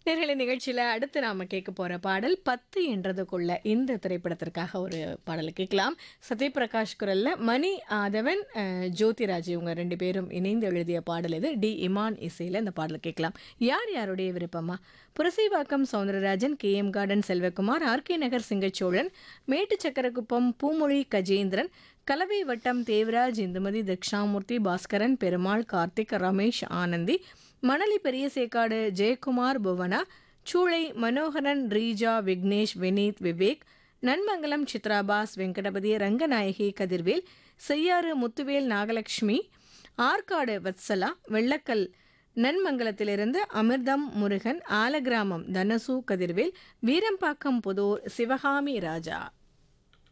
நேரலை நிகழ்ச்சியில் அடுத்து நாம கேட்க போற பாடல் பத்து என்றதுக்குள்ள இந்த திரைப்படத்திற்காக ஒரு பாடலை கேட்கலாம் சத்யபிரகாஷ் குரல்ல மணி ஆதவன் அஹ், ஜோதிராஜ் இவங்க ரெண்டு பேரும் இணைந்து எழுதிய பாடல் இது டி இமான் இசையில் இந்த பாடலை கேட்கலாம் யார் யாருடைய விருப்பமா Purasaivakkam Soundararajan K M garden Selvakumar RK Nagar Singacholan Mettu Sakkarakuppam Poomozhi Gajendran Kalavai வட்டம் தேவராஜ் இந்துமதி தக்ஷாமூர்த்தி பாஸ்கரன் பெருமாள் கார்த்திக் ரமேஷ் ஆனந்தி மணலி பெரியசேக்காடு ஜெயக்குமார் புவனா சூளை மனோகரன் ரீஜா விக்னேஷ் வினீத் விவேக் நன்மங்கலம் சித்ராபாஸ் வெங்கடபதி ரங்கநாயகி கதிர்வேல் செய்யாறு முத்துவேல் நாகலட்சுமி ஆற்காடு வத்சலா வெள்ளக்கல் நன்மங்கலத்திலிருந்து அமிர்தம் முருகன் ஆலகிராமம் தனசு கதிர்வேல் வீரம்பாக்கம் புதூர் சிவகாமி ராஜா